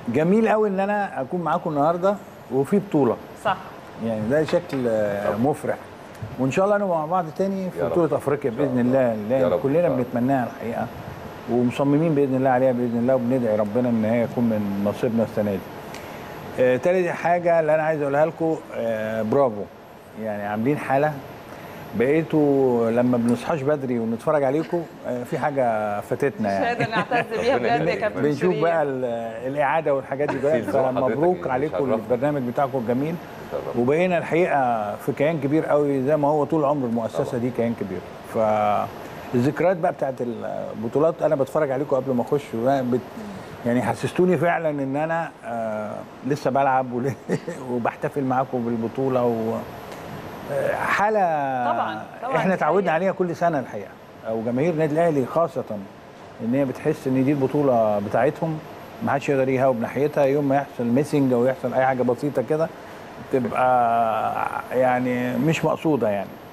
جميل قوي ان انا اكون معاكم النهارده وفي بطوله صح يعني ده شكل آه، مفرح وان شاء الله نبقى مع بعض تاني في يا رب. بطوله افريقيا إن شاء باذن الله. الله يا اللي رب. كلنا إن شاء الله. بنتمناها الحقيقه ومصممين باذن الله عليها باذن الله وبندعي ربنا ان هي يكون من نصيبنا السنه دي. آه تالت حاجه اللي انا عايز اقولها لكم آه برافو يعني عاملين حاله بقيتوا لما بنصحاش بدري ونتفرج عليكم آه في حاجه فاتتنا يعني شهاده نعتز بيها ربنا بجد يا يخليك. كابتن بنشوف شيرين. بقى ال- الاعاده والحاجات دي بقى في ذوق حضرتك فمبروك اللي عليكم بيشرفنا. البرنامج بتاعكم الجميل شرفنا. وبقينا الحقيقه في كيان كبير قوي زي ما هو طول عمر المؤسسه دي كيان كبير ف الذكريات بقى بتاعت البطولات انا بتفرج عليكم قبل ما اخش وأنا بت... يعني حسستوني فعلا ان انا آه لسه بلعب ول- وبحتفل معاكم بالبطوله و آه، حاله طبعاً، طبعاً احنا دي اتعودنا حقيقة. عليها كل سنه الحقيقه او جماهير النادي الاهلي خاصه ان هي بتحس ان دي البطوله بتاعتهم ما حدش يقدر يهاوب ناحيتها يوم ما يحصل ميسنج او يحصل اي حاجه بسيطه كده تبقى يعني مش مقصوده يعني